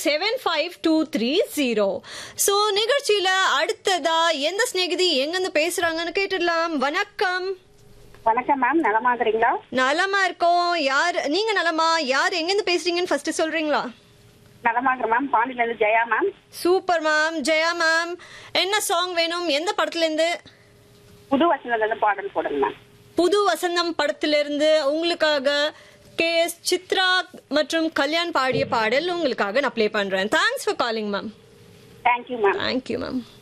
seven five two three zero so நிகழ்ச்சியில அடுத்ததா எந்த சிநேகிதி எங்கிருந்து பேசுறாங்கன்னு கேட்டுடலாம் வணக்கம் வணக்கம் மேம் நலமா இருக்கிறீங்களா நலமா இருக்கோம் யார் நீங்க நலமா யார் எங்கிருந்து பேசுறீங்கன்னு ஃபர்ஸ்ட் சொல்றீங்களா நலமா இருக்கிற மேம் பாண்டியில இருந்து Jaya ma'am super ma'am Jaya ma'am என்ன சாங் வேணும் எந்த படத்துல இருந்து புது வசனத்துல இருந்து பாடல் போடுங்க மேம் புது வசந்தம் படத்திலிருந்து உங்களுக்காக கே எஸ் சித்ரா மற்றும் கல்யாண் பாடிய பாடல் உங்களுக்காக நான் ப்ளே பண்றேன் thanks for calling ma'am thank you ma'am thank you ma'am